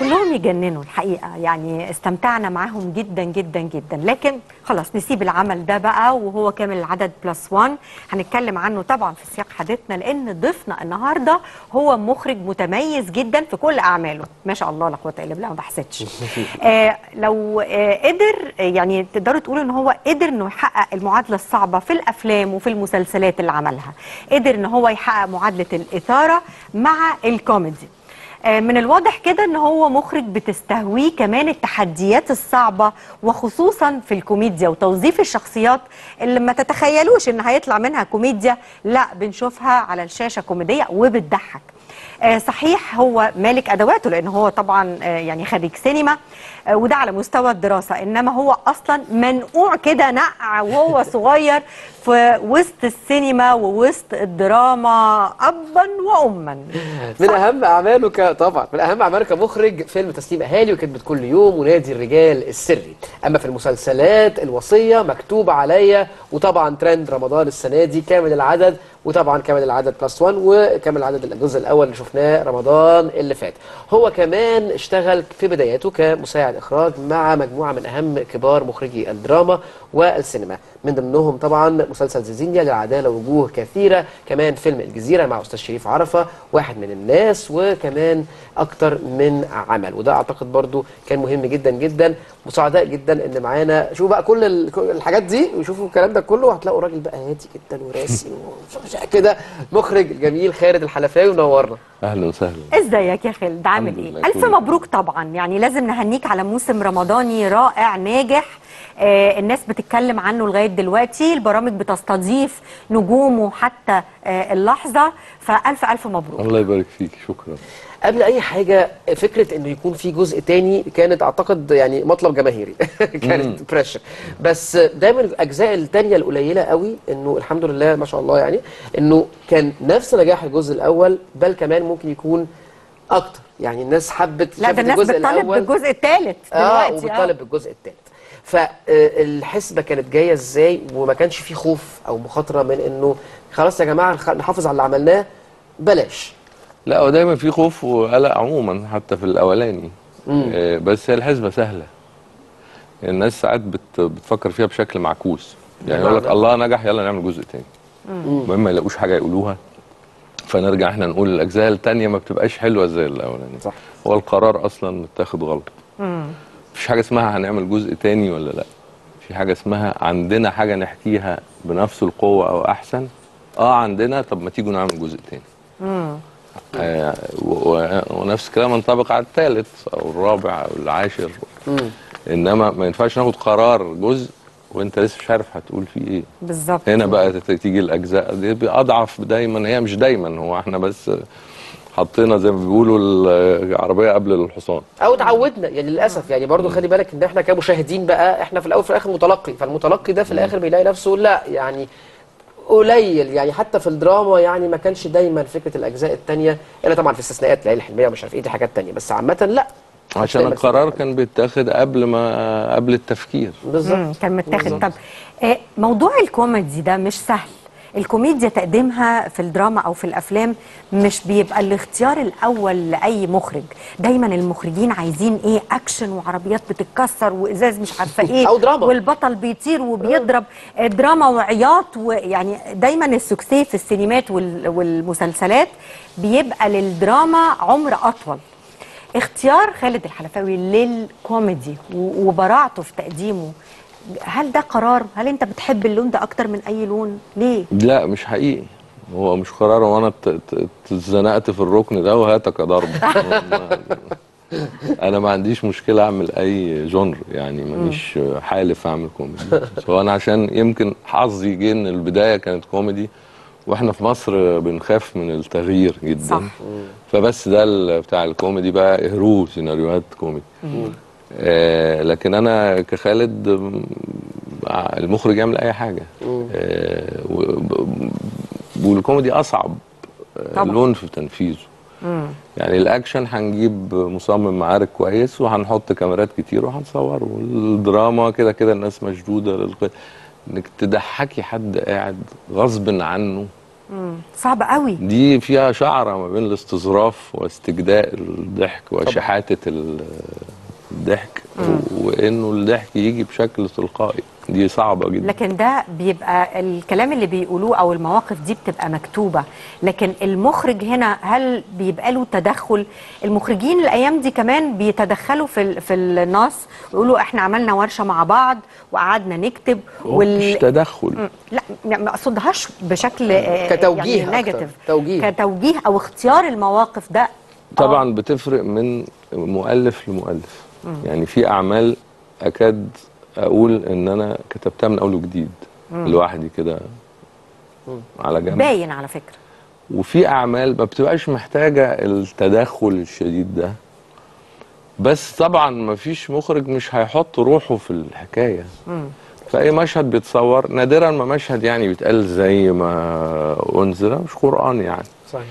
كلهم يجننوا الحقيقه يعني استمتعنا معاهم جدا جدا جدا لكن خلاص نسيب العمل ده بقى وهو كامل العدد بلس وان هنتكلم عنه طبعا في سياق حديثنا لان ضيفنا النهارده هو مخرج متميز جدا في كل اعماله ما شاء الله لا قوه الا بالله ما بحسدش آه لو آه قدر آه، يعني تقدروا تقولوا ان هو قدر انه يحقق المعادله الصعبه في الافلام وفي المسلسلات اللي عملها قدر ان هو يحقق معادله الاثاره مع الكوميدي آه، من الواضح كده ان هو مخرج بتستهويه كمان التحديات الصعبه وخصوصا في الكوميديا وتوظيف الشخصيات اللي ما تتخيلوش ان هيطلع منها كوميديا لا بنشوفها على الشاشه كوميديه وبتضحك آه، صحيح هو مالك ادواته لان هو طبعا آه، يعني خريج سينما آه، وده على مستوى الدراسه انما هو اصلا منقوع كده نقع وهو صغير في وسط السينما ووسط الدراما ابا واما من اهم اعماله ك... طبعا من اهم اعماله كمخرج فيلم تسليم اهالي وكلمه كل يوم ونادي الرجال السري اما في المسلسلات الوصيه مكتوب عليا وطبعا ترند رمضان السنه دي كامل العدد وطبعا كامل العدد بلس 1 وكامل العدد الجزء الاول اللي شفناه رمضان اللي فات هو كمان اشتغل في بداياته كمساعد اخراج مع مجموعه من اهم كبار مخرجي الدراما والسينما من ضمنهم طبعا مسلسل زيزينيا للعداله وجوه كثيره كمان فيلم الجزيره مع استاذ شريف عرفه واحد من الناس وكمان اكتر من عمل وده اعتقد برضو كان مهم جدا جدا وسعداء جدا ان معانا شوفوا بقى كل ال- كل الحاجات دي وشوفوا الكلام ده كله هتلاقوا راجل بقى هادي جدا وراسي وشجاع كده مخرج الجميل خالد الحلفاوي منورنا اهلا وسهلا ازيك يا خالد عامل الحمد ايه لله، الف كله مبروك طبعا يعني لازم نهنيك على موسم رمضاني رائع ناجح آه الناس بتتكلم عنه لغايه دلوقتي البرامج بتستضيف نجومه حتى آه اللحظه فالف الف مبروك الله يبارك فيك شكرا قبل اي حاجه فكره انه يكون في جزء تاني كانت اعتقد يعني مطلب جماهيري كانت بريشر بس دايما الاجزاء التانيه القليله قوي انه الحمد لله ما شاء الله يعني انه كان نفس نجاح الجزء الاول بل كمان ممكن يكون اكتر يعني الناس حبت لا شافت ده الناس الجزء بتطالب الاول بالجزء الثالث اه دلوقتي وبتطالب بالجزء الثالث فالحسبه كانت جايه ازاي وما كانش في خوف او مخاطره من انه خلاص يا جماعه نخ- نحافظ على اللي عملناه بلاش لا هو دايما في خوف وقلق عموما حتى في الاولاني آه، بس هي الحسبه سهله الناس ساعات بت بتفكر فيها بشكل معكوس يعني يقول لك بمعنى؟ الله نجح يلا نعمل جزء تاني المهم ما يلاقوش حاجه يقولوها فنرجع احنا نقول الاجزاء التانيه ما بتبقاش حلوه زي الاولاني صح. هو القرار اصلا متاخد غلط مفيش حاجه اسمها هنعمل جزء تاني ولا لا في حاجه اسمها عندنا حاجه نحكيها بنفس القوه او احسن اه عندنا طب ما تيجوا نعمل جزء تاني آه و- و- ونفس الكلام ينطبق على الثالث او الرابع او العاشر انما ما ينفعش ناخد قرار جزء وانت لسه مش عارف هتقول فيه ايه بالظبط هنا بقى تت- تيجي الاجزاء دي اضعف دايما هي مش دايما هو احنا بس حطينا زي ما بيقولوا العربيه قبل الحصان او اتعودنا يعني للاسف يعني برضو خلي بالك ان احنا كمشاهدين بقى احنا في الاول في الاخر متلقي فالمتلقي ده في الاخر بيلاقي نفسه لا يعني قليل يعني حتى في الدراما يعني ما كانش دايما فكره الاجزاء الثانيه الا طبعا في استثناءات ليالي الحلميه ومش عارف ايه دي حاجات تانية بس عامه لا عشان دايماً القرار في- كان بيتاخد قبل ما قبل التفكير بالظبط مم، كان متاخد طب آه، موضوع الكوميدي ده مش سهل الكوميديا تقديمها في الدراما او في الافلام مش بيبقى الاختيار الاول لاي مخرج دايما المخرجين عايزين ايه اكشن وعربيات بتتكسر وازاز مش عارفه ايه أو دراما. والبطل بيطير وبيضرب آه، دراما وعياط ويعني دايما السكسي في السينمات وال- والمسلسلات بيبقى للدراما عمر اطول اختيار خالد الحلفاوي للكوميدي و- وبراعته في تقديمه هل ده قرار؟ هل انت بتحب اللون ده اكتر من اي لون؟ ليه؟ لا مش حقيقي هو مش قرار وانا ت- ت- اتزنقت في الركن ده وهاتك يا ضرب انا ما عنديش مشكله اعمل اي جونر يعني مانيش حالف اعمل كوميدي بس هو انا عشان يمكن حظي جه ان البدايه كانت كوميدي واحنا في مصر بنخاف من التغيير جدا صح. فبس ده ال- بتاع الكوميدي بقى اهرو سيناريوهات كوميدي آه لكن انا كخالد م، المخرج يعمل اي حاجه آه و- ب- والكوميدي اصعب آه، طبعا. لون في تنفيذه يعني الاكشن هنجيب مصمم معارك كويس وهنحط كاميرات كتير وهنصوره والدراما كده كده الناس مشدوده للق... انك تضحكي حد قاعد غصب عنه صعب قوي دي فيها شعره ما بين الاستظراف واستجداء الضحك وشحاته ال- الضحك وانه الضحك يجي بشكل تلقائي دي صعبه جدا لكن ده بيبقى الكلام اللي بيقولوه او المواقف دي بتبقى مكتوبه لكن المخرج هنا هل بيبقى له تدخل المخرجين الايام دي كمان بيتدخلوا في ال- في النص ويقولوا احنا عملنا ورشه مع بعض وقعدنا نكتب مش تدخل مم. لا ما اقصدهاش بشكل آه، كتوجيه يعني أكتر. نيجاتيف توجيه. كتوجيه او اختيار المواقف ده طبعا بتفرق من مؤلف لمؤلف يعني في اعمال اكاد اقول ان انا كتبتها من اول وجديد لوحدي كده على جنب باين على فكره وفي اعمال ما بتبقاش محتاجه التدخل الشديد ده بس طبعا ما فيش مخرج مش هيحط روحه في الحكايه فاي مشهد بيتصور نادرا ما مشهد يعني بيتقال زي ما انزل مش قران يعني صحيح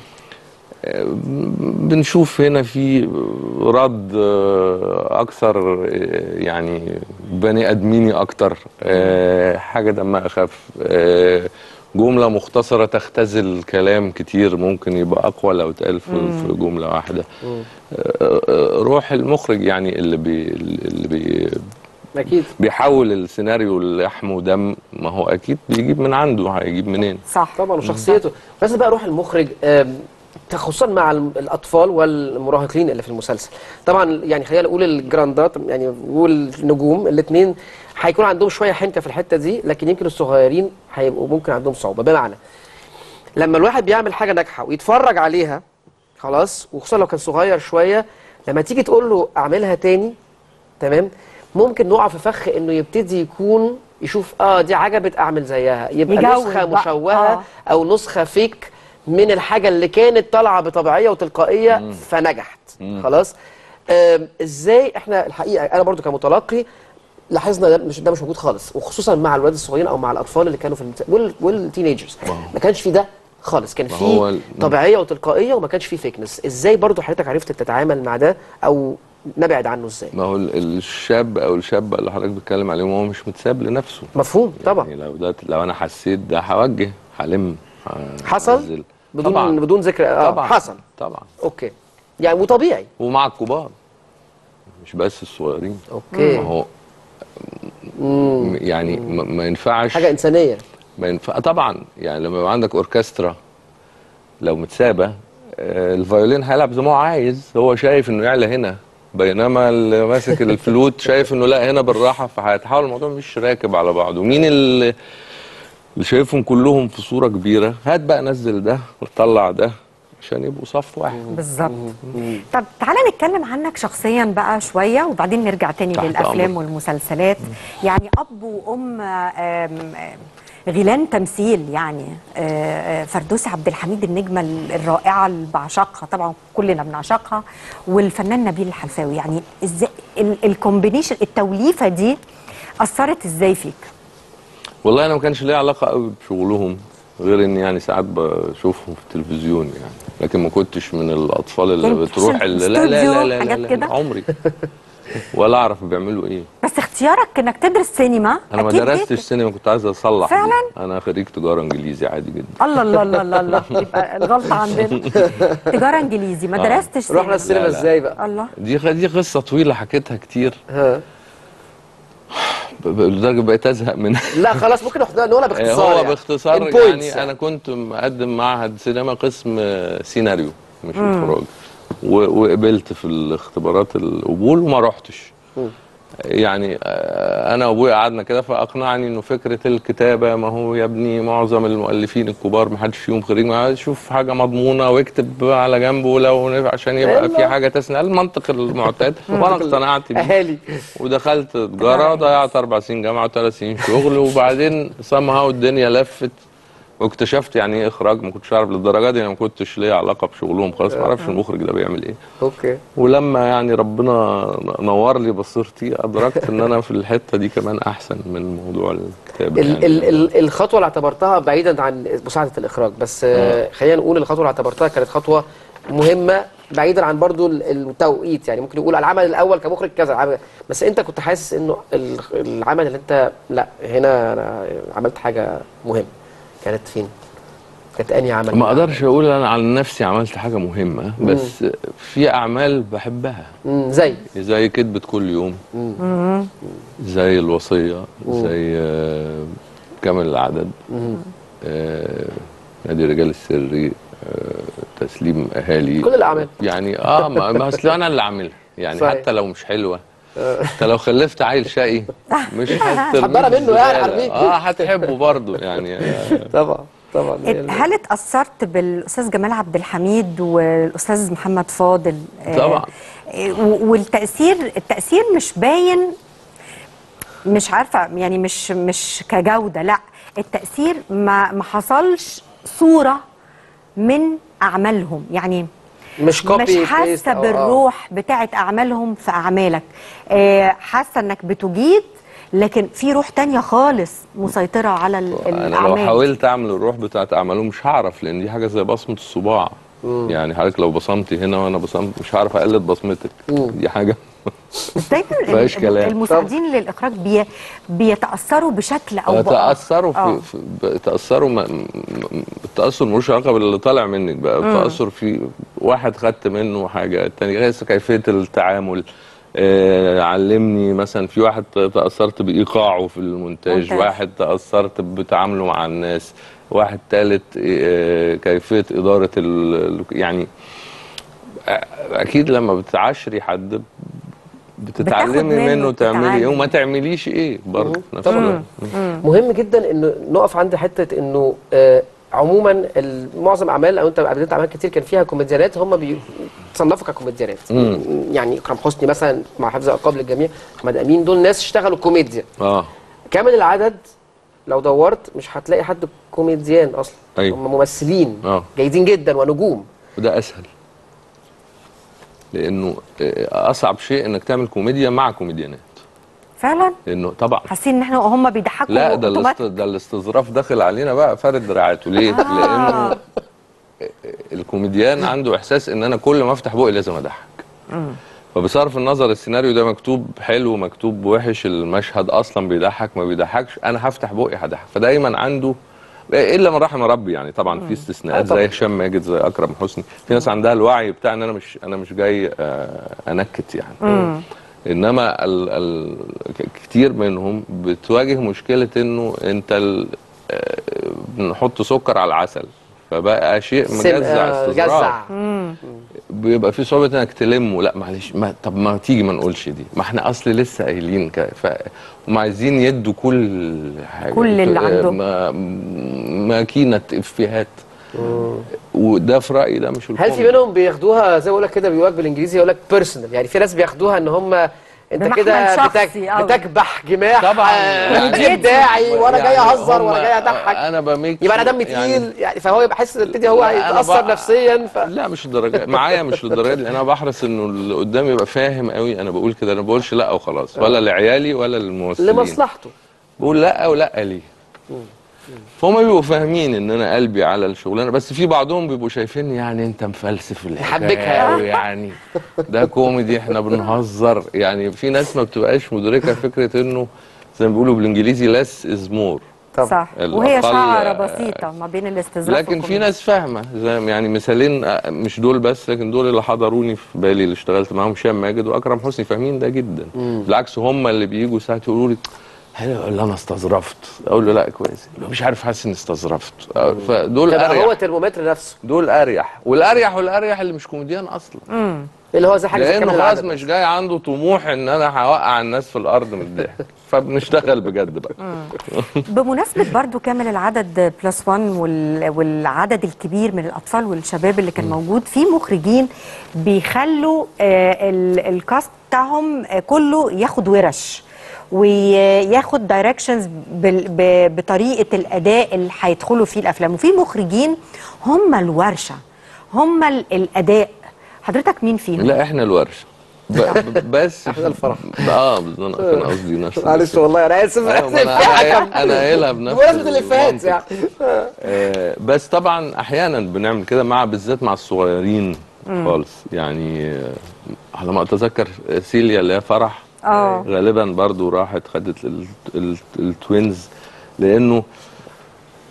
بنشوف هنا في رد آه، اكثر آه، يعني بني ادميني اكتر آه، حاجه دمها اخف آه، جمله مختصره تختزل كلام كتير ممكن يبقى اقوى لو اتقال في في جمله واحده آه، آه، روح المخرج يعني اللي بي اللي بي اكيد بيحول السيناريو لحم ودم ما هو اكيد بيجيب من عنده هيجيب منين صح طبعا وشخصيته بس بقى روح المخرج آم، خصوصا مع الم- الاطفال والمراهقين اللي في المسلسل طبعا يعني خلينا نقول الجراندات يعني نقول النجوم الاثنين هيكون عندهم شويه حنكه في الحته دي لكن يمكن الصغيرين هيبقوا ممكن عندهم صعوبه بمعنى لما الواحد بيعمل حاجه ناجحه ويتفرج عليها خلاص وخصوصا لو كان صغير شويه لما تيجي تقول له اعملها تاني تمام ممكن نقع في فخ انه يبتدي يكون يشوف اه دي عجبت اعمل زيها يبقى يجود نسخه بقى. مشوهه آه. او نسخه فيك من الحاجه اللي كانت طالعه بطبيعيه وتلقائيه فنجحت خلاص آم، ازاي احنا الحقيقه انا برضو كمتلقي لاحظنا ده مش ده مش موجود خالص وخصوصا مع الولاد الصغيرين او مع الاطفال اللي كانوا في المت... وال... والتينيجرز ما كانش في ده خالص كان ما في هو ال- طبيعيه وتلقائيه وما كانش في فيكنس ازاي برضو حضرتك عرفت تتعامل مع ده او نبعد عنه ازاي ما هو ال- الشاب او الشابه اللي حضرتك بتتكلم عليهم هو مش متساب لنفسه مفهوم طبعا يعني لو ده لو انا حسيت ده هوجه هلم ه- حصل هنزل. بدون طبعا بدون ذكر اه طبعا حصل طبعا اوكي يعني وطبيعي ومع الكبار مش بس الصغيرين اوكي ما هو م- يعني ما ما ينفعش حاجه انسانيه ما ينفع طبعا يعني لما يبقى عندك اوركسترا لو متسابه آه، الفيولين هيلعب زي ما هو عايز هو شايف انه يعلى هنا بينما اللي ماسك الفلوت شايف انه لا هنا بالراحه فهيتحول الموضوع مش راكب على بعضه مين اللي اللي شايفهم كلهم في صوره كبيره هات بقى نزل ده وطلع ده عشان يبقوا صف واحد بالظبط طب تعالى نتكلم عنك شخصيا بقى شويه وبعدين نرجع تاني تحت للافلام أمرك. والمسلسلات يعني اب وام آم، آم، غيلان تمثيل يعني آه، آه، فردوس عبد الحميد النجمه الرائعه اللي بعشقها طبعا كلنا بنعشقها والفنان نبيل الحلفاوي يعني ازاي ال- الكومبينيشن التوليفه دي اثرت ازاي فيك؟ والله انا ما كانش ليا علاقه قوي بشغلهم غير اني يعني ساعات بشوفهم في التلفزيون يعني لكن ما كنتش من الاطفال اللي يعني بتروح بتحسن اللي لا لا لا استوديو، لا, حاجات لا, كده؟ لا عمري ولا اعرف بيعملوا ايه بس اختيارك انك تدرس سينما انا ما أكيد درستش جه- سينما كنت عايز اصلح دي. فعلاً؟ انا خريج تجاره انجليزي عادي جدا الله الله الله الله الله يبقى الغلطه عندنا تجاره انجليزي ما آه. درستش سينما رحنا السينما لا، لا. ازاي بقى الله دي دي قصه طويله حكيتها كتير ها ب- ب- لدرجه بقيت ازهق منها لا خلاص ممكن ناخدها- نقولها باختصار هو يعني. باختصار In points يعني انا كنت مقدم معهد سينما قسم آه، سيناريو مش اخراج و- وقبلت في الاختبارات القبول وما رحتش يعني آه، انا وابويا قعدنا كده فاقنعني انه فكره الكتابه ما هو يا ابني معظم المؤلفين الكبار ما حدش فيهم خريج ما شوف حاجه مضمونه واكتب على جنبه لو نفع عشان يبقى في أيوة. حاجه تسنى المنطق المعتاد وانا اقتنعت بيه اهالي ودخلت تجاره ضيعت اربع سنين جامعه وثلاث سنين شغل وبعدين somehow الدنيا لفت واكتشفت يعني ايه اخراج ما كنتش اعرف للدرجه دي انا ما كنتش ليا علاقه بشغلهم خالص ما اعرفش المخرج ده بيعمل ايه اوكي ولما يعني ربنا نور لي بصيرتي ادركت ان انا في الحته دي كمان احسن من موضوع الكتابه ال يعني ال ال الخطوه اللي اعتبرتها بعيدا عن مساعده الاخراج بس آه، خلينا نقول الخطوه اللي اعتبرتها كانت خطوه مهمه بعيدا عن برضو ال- التوقيت يعني ممكن نقول العمل الاول كمخرج كذا العمل بس انت كنت حاسس انه ال- العمل اللي انت لا هنا انا عملت حاجه مهمه كانت فين كانت انهي عمل ما اقدرش اقول انا على نفسي عملت حاجه مهمه بس في اعمال بحبها مم، زي زي كذبة كل يوم زي الوصية زي آه، كامل العدد آه، نادي الرجال السري آه، تسليم اهالي كل الأعمال. يعني اه ما ما اصل انا اللي عاملها يعني صحيح. حتى لو مش حلوه انت لو خلفت عيل شقي مش هت- حضرها مش منه يعني، زبالة. حربيك. اه هتحبه برضه يعني آه، طبعا طبعا هل اتأثرت بالأستاذ جمال عبد الحميد والأستاذ محمد فاضل آه، طبعا. آه، و- والتأثير التأثير مش باين مش عارفة يعني مش مش كجودة لا التأثير ما ما حصلش صورة من أعمالهم يعني مش كوبي مش بيست حاسة أو- آه. بالروح بتاعت أعمالهم في أعمالك آه، حاسة إنك بتجيد لكن في روح تانية خالص مسيطرة على ال- انا الأعمال لو حاولت اعمل الروح بتاعت اعمالهم مش هعرف لان دي حاجه زي بصمه الصباع يعني حضرتك لو بصمتي هنا وانا بصمت مش هعرف اقلد بصمتك دي حاجه بس دايما فيهاش ال- كلام. المساعدين للاخراج بي بيتاثروا بشكل او بآخر تاثروا آه. في, في تاثروا ما م- م- التاثر ملوش علاقه باللي طالع منك بقى التاثر في واحد خدت منه حاجه التاني غير كيفيه التعامل آه علمني مثلا في واحد تاثرت بايقاعه في المونتاج ممتاز. واحد تاثرت بتعامله مع الناس واحد ثالث آه كيفيه اداره ال يعني آه، اكيد لما بتعاشري حد بتتعلمي منه منه تعملي ايه وتتعلم. وما تعمليش ايه برضه في نفس طبعاً. الوقت مهم جدا انه نقف عند حته انه آه عموما ال- معظم اعمال او انت قابلت اعمال كتير كان فيها كوميديانات هم بيتصنفوا ككوميديانات مم. يعني اكرم حسني مثلا مع حفظ الالقاب للجميع احمد امين دول ناس اشتغلوا كوميديا اه كامل العدد لو دورت مش هتلاقي حد كوميديان اصلا أيوة. هم ممثلين آه. جيدين جدا ونجوم وده اسهل لانه آه، اصعب شيء انك تعمل كوميديا مع كوميديانات فعلا لانه طبعا حاسين ان احنا هم بيضحكوا لا ده أوتوماتيك. الاست... ده الاستظراف داخل علينا بقى فارد دراعاته ليه؟ لانه الكوميديان عنده احساس ان انا كل ما افتح بقي لازم اضحك فبصرف النظر السيناريو ده مكتوب حلو مكتوب وحش المشهد اصلا بيضحك ما بيضحكش انا هفتح بقي هضحك فدايما عنده الا من رحم ربي يعني طبعا في استثناءات آه طبعاً. زي هشام ماجد زي اكرم حسني في ناس عندها الوعي بتاع ان انا مش انا مش جاي آه، انكت يعني انما ال ال ك- كتير منهم بتواجه مشكله انه انت ال- آه، بنحط سكر على العسل فبقى شيء سم- مجزع آه، استظراف جزع بيبقى في صعوبه انك تلمه لا معلش ما طب ما تيجي ما نقولش دي ما احنا اصل لسه قايلين ك... ف... هم عايزين يدوا كل حاجه كل اللي آه، عندهم. ما... ماكينه افيهات وده في رايي ده مش هل الكوميدي. في منهم بياخدوها زي ما بقول لك كده بيقولك بالانجليزي يقول لك بيرسونال يعني في ناس بياخدوها ان هم انت بمحمل كده شخصي بتك... أوي. بتكبح جماح طبعاً. آه، يعني- ابداعي وانا جاي يعني اهزر هم- وانا جاي اضحك انا بميك يبقى انا دمي يعني- تقيل يعني فهو يبقى حاسس يبتدي هو لا، أنا هيتاثر بقى- نفسيا ف... لا مش الدرجه معايا مش للدرجه دي انا بحرص انه اللي قدامي يبقى فاهم قوي انا بقول كده انا ما بقولش لا وخلاص ولا لعيالي ولا للممثلين لمصلحته بقول لا ولا ليه فهم بيبقوا فاهمين ان انا قلبي على الشغلانه بس في بعضهم بيبقوا شايفين يعني انت مفلسف الحكايه يحبكها. قوي يعني ده كوميدي احنا بنهزر يعني في ناس ما بتبقاش مدركه فكره انه زي ما بيقولوا بالانجليزي less is more طبعا صح الأقل- وهي شعره بسيطه ما بين الاستظراف لكن في والكوميديا. ناس فاهمه زي يعني مثالين آه، مش دول بس لكن دول اللي حضروني في بالي اللي اشتغلت معاهم هشام ماجد واكرم حسني فاهمين ده جدا بالعكس هم اللي بيجوا ساعات يقولوا لي حلو ولا انا استظرفت اقول له لا كويس يقول له مش عارف حاسس اني استظرفت آه، فدول تبقى هو اريح الترمومتر نفسه دول اريح والاريح والاريح اللي مش كوميديان اصلا اللي هو زي حاجه زي لانه كامل خلاص العدد مش جاي عنده طموح ان انا هوقع الناس في الارض من الضحك فبنشتغل بجد بقى بمناسبة برضو كامل العدد بلس وان وال- والعدد الكبير من الأطفال والشباب اللي كان موجود في مخرجين بيخلوا آه، ال- الكاست بتاعهم آه، كله ياخد ورش وياخد دايركشنز بطريقة الأداء اللي هيدخلوا فيه الأفلام وفي مخرجين هم الورشة هم ال- الأداء حضرتك مين فيهم؟ لا احنا الورشه ب- ب- بس احنا الفرح. اه بالظبط كان قصدي نفس معلش والله انا اسف أيوة، ما انا انا انا قايلها بنفس بمناسبه الافيهات المنطق. يعني آه، بس طبعا احيانا بنعمل كده مع بالذات مع الصغيرين خالص يعني آه، على ما اتذكر آه، سيليا اللي هي فرح آه. غالبا برضو راحت خدت ال- ال- التوينز لانه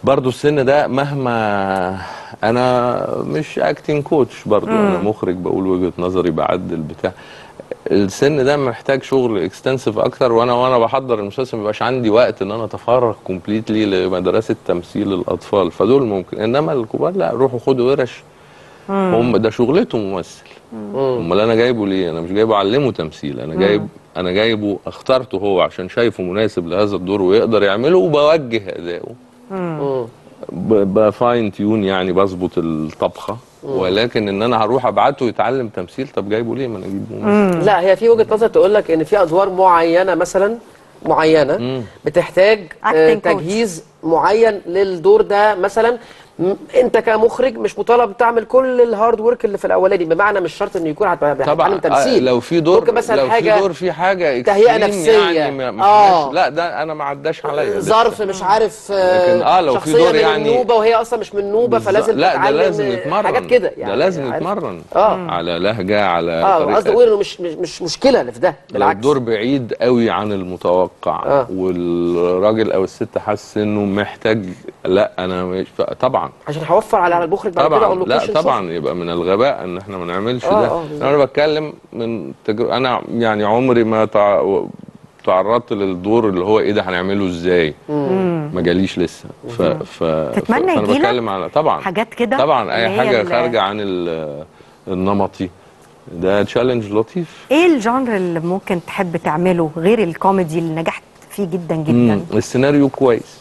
برضو السن ده مهما انا مش اكتنج كوتش برضو انا مخرج بقول وجهة نظري بعدل بتاع السن ده محتاج شغل اكستنسيف اكتر وانا وانا بحضر المسلسل ما بيبقاش عندي وقت ان انا اتفرغ كومبليتلي لمدرسه تمثيل الاطفال فدول ممكن انما الكبار لا روحوا خدوا ورش هم ده شغلته ممثل امال انا جايبه ليه انا مش جايبه اعلمه تمثيل انا جايب انا جايبه اخترته هو عشان شايفه مناسب لهذا الدور ويقدر يعمله وبوجه اداؤه مم. ب- بفاين تيون يعني بظبط الطبخه ولكن ان انا هروح ابعته يتعلم تمثيل طب جايبه ليه ما انا اجيبه ممثل لا هي في وجهه نظر تقول لك ان في ادوار معينه مثلا معينه مم. بتحتاج آه، Acting coach. تجهيز معين للدور ده مثلا م- انت كمخرج مش مطالب تعمل كل الهارد ورك اللي في الاولاني بمعنى مش شرط انه يكون هت- هتتعلم طبعا تمثيل آه، لو في دور ممكن مثلا لو حاجه في دور في حاجه تهيئة extreme نفسية. يعني ما ما آه. فيهاش- لا ده انا ما عداش عليا لسه. ظرف مش عارف لكن آه، لو في شخصيه دور من يعني- النوبه وهي اصلا مش من النوبه بالظبط. فلازم لا ده تتعلم لازم يتمرن حاجات كده ده لازم عارف؟ يتمرن اه على لهجه على اه طريقة قصدي اقول انه مش مش مش مشكله اللي في ده لو بالعكس الدور بعيد قوي عن المتوقع آه. والراجل او الست حاسس انه محتاج لا انا مش ف- طبعا عشان هوفر على المخرج بعد كده طبعا اقول لا طبعا يبقى من الغباء ان احنا ما نعملش آه، ده آه، بالظبط. انا بتكلم من تجر... انا يعني عمري ما تع... تعرضت للدور اللي هو ايه ده هنعمله ازاي ما جاليش لسه ف... ف... تتمنى فانا يجيلك بتكلم على طبعا حاجات كده طبعا اي اللي هي حاجه ال- خارجه عن ال... النمطي ده تشالنج لطيف ايه الجانر اللي ممكن تحب تعمله غير الكوميدي اللي نجحت فيه جدا جدا مم. السيناريو كويس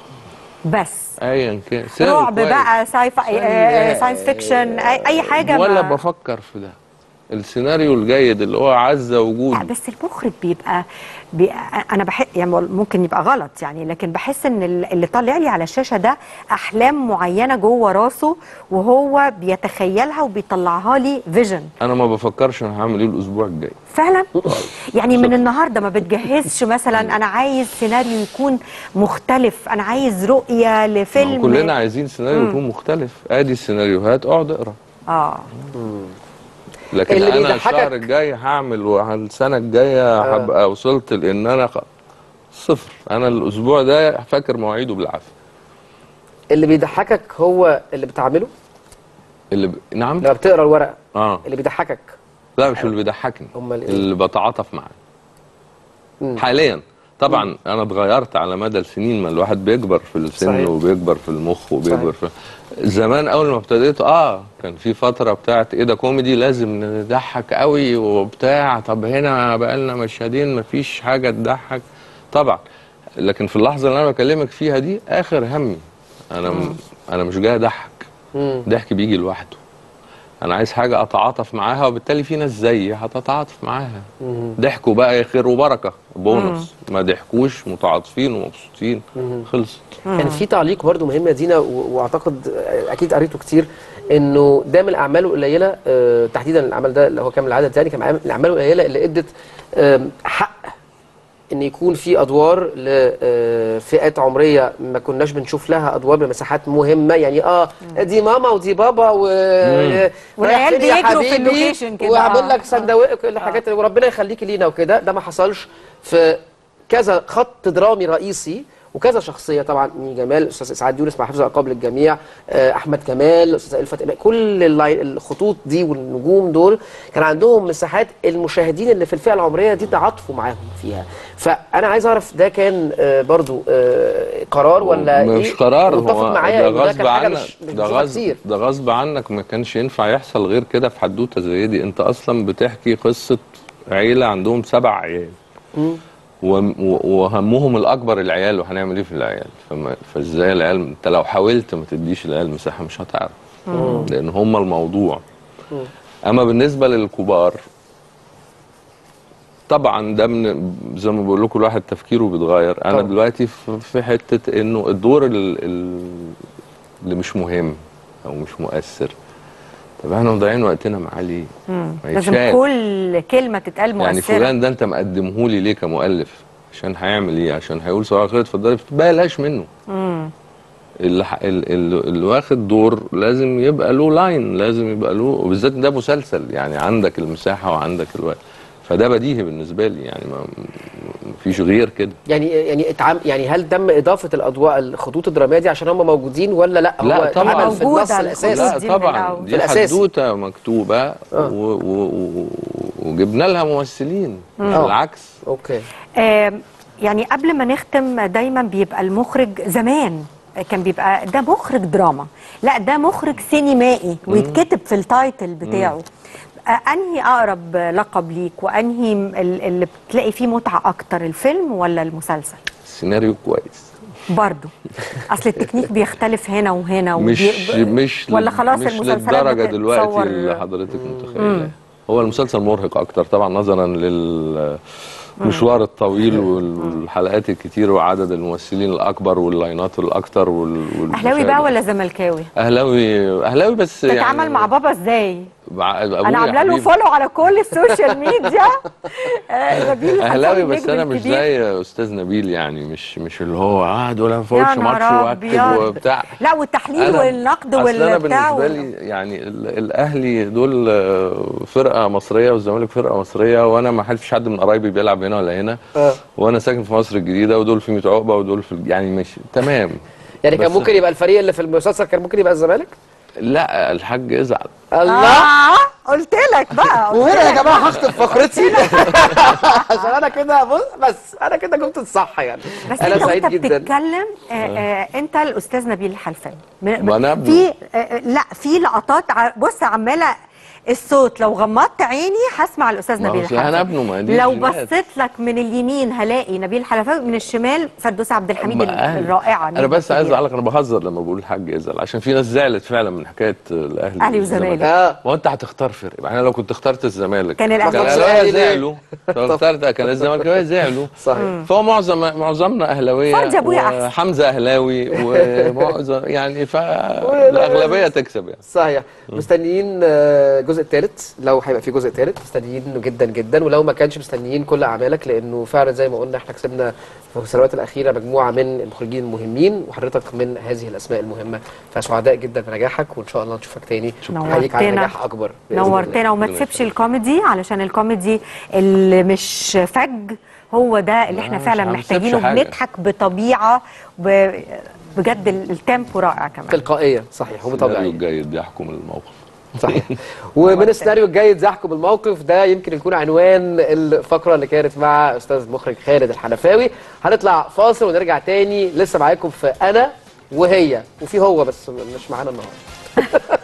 بس ايا كان سيناريو رعب كويس. بقى ساي فاي لا، ساينس فيكشن اي أي حاجه ولا ما- بفكر في ده السيناريو الجيد اللي هو عز وجود لا بس المخرج بيبقى, بيبقى انا بحس يعني ممكن يبقى غلط يعني لكن بحس ان ال- اللي طالع لي على الشاشه ده احلام معينه جوه راسه وهو بيتخيلها وبيطلعها لي فيجن انا ما بفكرش انا هعمل ايه الاسبوع الجاي فعلا يعني من صح. النهارده ما بتجهزش مثلا انا عايز سيناريو يكون مختلف انا عايز رؤيه لفيلم كلنا عايزين سيناريو يكون مختلف ادي السيناريوهات اقعد اقرا اه لكن اللي انا بيضحكك- الشهر الجاي هعمل والسنه الجايه هبقى وصلت لان انا خ- صفر انا الاسبوع ده فاكر مواعيده بالعافيه اللي بيضحكك هو اللي بتعمله اللي ب... نعم لما بتقرا الورقه اه اللي بيضحكك لا مش اللي بيضحكني أمال إيه؟ اللي بتعاطف معاه مم. حاليا طبعا انا اتغيرت على مدى السنين ما الواحد بيكبر في السن صحيح. وبيكبر في المخ وبيكبر في زمان اول ما ابتديت اه كان في فتره بتاعت ايه ده كوميدي لازم نضحك قوي وبتاع طب هنا بقالنا مشهدين مفيش حاجه تضحك طبعا لكن في اللحظه اللي انا بكلمك فيها دي اخر همي انا م... انا مش جاي اضحك مم. ضحك بيجي لوحده انا عايز حاجه اتعاطف معاها وبالتالي في ناس زيي هتتعاطف معاها ضحكوا بقى خير وبركه بونص ما ضحكوش متعاطفين ومبسوطين خلص كان في تعليق برضو مهم يا دينا و- واعتقد آه، اكيد قريته كتير انه ده من الاعمال القليله آه، تحديدا الاعمال ده اللي هو كامل العدد يعني كان من الاعمال القليله اللي ادت آم، حق ان يكون في ادوار لفئات عمريه ما كناش بنشوف لها ادوار بمساحات مهمه يعني اه دي ماما ودي بابا و رايح والعيال فين يا بيجروا في حبيبي؟ اللوكيشن كده، واعمل آه. لك سندوتش كل الحاجات اللي وربنا يخليكي لينا وكده ده ما حصلش في كذا خط درامي رئيسي وكذا شخصيه طبعا مي جمال الاستاذ اسعاد يونس مع حفظ الالقاب للجميع آه، احمد كمال الاستاذ الفت إمام، كل اللاي- الخطوط دي والنجوم دول كان عندهم مساحات المشاهدين اللي في الفئه العمريه دي تعاطفوا معاهم فيها فانا عايز اعرف ده كان آه، برضو آه، قرار ولا مش ايه قرار متفق هو معايا ده إن ده غصب كان حاجه عنك مش مش ده بنشوفها غصب كتير ده غصب عنك ما كانش ينفع يحصل غير كده في حدوته زي دي انت اصلا بتحكي قصه عيله عندهم سبع عيال وم- و- وهمهم الاكبر العيال وهنعمل ايه في العيال فما فازاي العيال انت لو حاولت ما تديش العيال مساحه مش هتعرف لان هم الموضوع اما بالنسبه للكبار طبعا ده من زي ما بقول لكم الواحد تفكيره بيتغير انا طبعا. دلوقتي في في حته انه الدور ال- ال- اللي مش مهم او مش مؤثر طب احنا مضيعين وقتنا معاه ليه؟ ما لازم يتشاف. كل كلمه تتقال مؤثره يعني فلان ده انت مقدمهولي ليه كمؤلف عشان هيعمل ايه عشان هيقول صباح الخير اتفضلي بلاش منه اللي, ح- ال- ال- اللي واخد دور لازم يبقى له لاين لازم يبقى له وبالذات ده مسلسل يعني عندك المساحه وعندك الوقت فده بديهي بالنسبه لي يعني ما مفيش غير كده يعني يعني اتعم يعني هل تم اضافه الاضواء الخطوط الدراميه دي عشان هم موجودين ولا لا لا، هو طبعاً. اتعمل في النص موجودة الاساسي الخطوط لا دي من طبعا الأول. دي في الأساسي. حدوته مكتوبه و و و وجبنا لها ممثلين بالعكس اوكي آم، يعني قبل ما نختم دايما بيبقى المخرج زمان كان بيبقى ده مخرج دراما لا ده مخرج سينمائي ويتكتب في التايتل بتاعه آه، انهي اقرب لقب ليك وانهي ال- اللي بتلاقي فيه متعه اكتر الفيلم ولا المسلسل السيناريو كويس برضه اصل التكنيك بيختلف هنا وهنا مش وبي- مش ولا لل- خلاص مش المسلسلات للدرجه دلوقتي بتتصور- اللي حضرتك متخيله هو المسلسل مرهق اكتر طبعا نظرا للمشوار الطويل وال- والحلقات الكتير وعدد الممثلين الاكبر واللاينات الاكتر وال- اهلاوي بقى والمشاهد. ولا زملكاوي اهلاوي اهلاوي بس تتعامل يعني مع بابا ازاي مع أبويا انا عامله له حبيبي. فولو على كل السوشيال ميديا آه، نبيل الحسن اهلاوي بس النجم انا مش الكبير. زي استاذ نبيل يعني مش مش اللي هو اه دول ما فوتش يا ماتش نهار واكتب أبيض. وبتاع لا والتحليل أنا- والنقد أصل انا والبتاع بالنسبه لي يعني ال- الاهلي دول آه، فرقه مصريه والزمالك فرقه مصريه وانا ما حدش حد من قرايبي بيلعب هنا ولا هنا آه. وانا ساكن في مصر الجديده ودول في ميت عقبه ودول في يعني مش تمام يعني كان بس- ممكن يبقى الفريق اللي في المسلسل كان ممكن يبقى الزمالك لا الحاج ازعل الله اه قلت لك بقى قلت وهنا يا لك. جماعه هختم فقرتي عشان انا كده بص بس انا كده جبت الصح يعني بس انا انت سعيد وانت جدا بتتكلم آه آه انت الاستاذ نبيل الحلفاني م- ما أنا ابنه. في آه آه، لا في لقطات ع- بص عماله الصوت لو غمضت عيني هسمع الاستاذ ما هو نبيل أصل أنا الحلفاني ابنه، ما دي لو جينات. بصيت لك من اليمين هلاقي نبيل الحلفاني من الشمال فردوس عبد الحميد ما ال- أهلي. الرائعه انا بس عايز الكبيرة. اعلق انا بهزر لما بقول الحاج ازعل عشان في ناس زعلت فعلا من حكايه الاهلي أهلي وزمالك. اه ما هو انت هتختار فرق يعني انا لو كنت اخترت الزمالك كان الأهلي. كان طب الاهلاويه الأهلي ليه؟ زعلوا لو اخترت كان الزمالكاويه زعلوا صحيح فهو معظم معظمنا اهلاويه فرج أبويا أحسن. وحمزه اهلاوي ومعظم يعني فالاغلبيه تكسب يعني صحيح مستنيين آه، الجزء الثالث لو هيبقى في جزء ثالث مستنيينه جدا جدا ولو ما كانش مستنيين كل اعمالك لانه فعلا زي ما قلنا احنا كسبنا في السنوات الاخيره مجموعه من المخرجين المهمين وحضرتك من هذه الاسماء المهمه فسعداء جدا بنجاحك وان شاء الله نشوفك تاني نحييك على نورتنا. نجاح اكبر بإذن الله. نورتنا وما ربنا تسيبش الكوميدي علشان الكوميدي اللي مش فج هو ده اللي احنا لا، فعلا مش هنسيبش محتاجينه حاجة. بنضحك بطبيعه ب- بجد ال- التيمبو رائع كمان تلقائيه صحيح السيناريو وبطبيعيه الجيد يحكم الموقف صحيح ومن السيناريو الجيد يحكم الموقف ده يمكن يكون عنوان الفقره اللي كانت مع استاذ المخرج خالد الحنفاوي هنطلع فاصل ونرجع تاني لسه معاكم في انا وهي وفي هو بس مش معانا النهارده